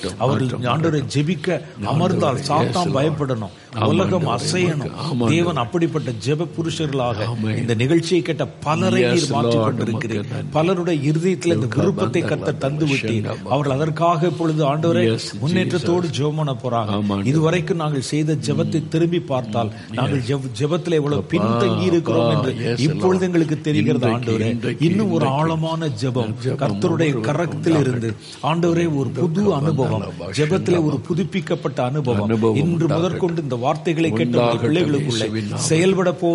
மாற்றட்டும், அவர்கள் மாற்றம், ஆண்டவரை ஜெபிக்க அமர்ந்தால் ஆண்டவரே, சாத்தான் yes, பயப்படணும் ஆமாம், உலகம் ஆண்டவரே, அசையணும் ஆமாம், தேவன் அப்படிப்பட்ட ஜெப புருஷர்களாக ஆமென். இந்த நிகழ்ச்சியை கேட்ட பலரை Yes, நீர் மாற்றிக் Lord, கொண்டிருக்கிறீர் உமக்கு நன்றி. பலருடைய இருதயத்தில் இந்த யோகா விருப்பத்தை பந்தரா கத்த தந்து விட்டீர் பஷண்டா அவர்கள் அதற்காக இப்பொழுது ஆண்டவரை Yes, முன்னேற்றத்தோடு ஜெபம் பண்ண போறாங்க ஆமாம், இதுவரைக்கும் நாங்கள் செய்த ஜெபத்தை திரும்பி பார்த்தால் நாங்கள் ஜெப- ஜெபத்திலே எவ்வளவு பின்தங்கி இருக்கிறோம் என்று அப்பா, yes, இப்பொழுது Lord. எங்களுக்கு தெரிகிறது இன்றைக்கு, ஆண்டவரே இன்றைக்கு, இன்னும் ஒரு இன்றைக்கு. ஆழமான ஜெபம் ஜெபம் கர்த்தருடைய ஒவ்வொருவருக்கும் கரத்தில் இருந்து ஆண்டவரே ஒரு புது அனுபவம் பந்தரா ஜெபத்திலே ஒரு பஷண்டா புதுப்பிக்கப்பட்ட அனுபவம் அனுபவம் இன்று உண்டாகட்டும். முதற்கொண்டு இந்த வார்த்தைகளை கேட்ட உங்கள் உண்டாகட்டும் பிள்ளைகளுக்குள்ளே இயேசுவின் நாமத்தில். செயல்பட போ